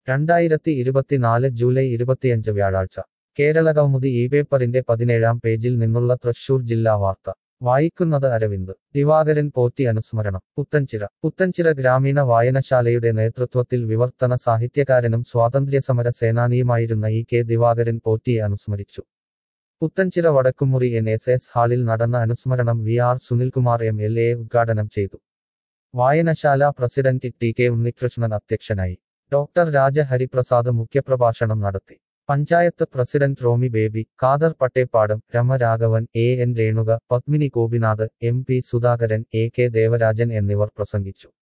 രണ്ടായിരത്തി ഇരുപത്തിനാല് ജൂലൈ ഇരുപത്തിയഞ്ച് വ്യാഴാഴ്ച കേരള കൗമുദി ഈ പേപ്പറിന്റെ പതിനേഴാം പേജിൽ നിന്നുള്ള തൃശൂർ ജില്ലാ വാർത്ത വായിക്കുന്നത് അരവിന്ദ് ദിവാകരൻ പോറ്റി അനുസ്മരണം പുത്തൻചിറ പുത്തൻചിറ ഗ്രാമീണ വായനശാലയുടെ നേതൃത്വത്തിൽ വിവർത്തന സാഹിത്യകാരനും സ്വാതന്ത്ര്യസമര സേനാനിയുമായിരുന്ന ഇ കെ ദിവാകരൻ പോറ്റിയെ അനുസ്മരിച്ചു Puthenchira Vadakkumuri N S S ഹാളിൽ നടന്ന അനുസ്മരണം V R Sunilkumar M L A ഉദ്ഘാടനം ചെയ്തു വായനശാല പ്രസിഡന്റ് ടി കെ ഉണ്ണികൃഷ്ണൻ അധ്യക്ഷനായി ഡോക്ടർ രാജഹരിപ്രസാദ് മുഖ്യപ്രഭാഷണം നടത്തി panchayat president Romy Baby Khader Pattepadam Ramaraghavan A N Renuka Padmini Gopinath M P Sudhakaran A K Devarajan എന്നിവർ പ്രസംഗിച്ചു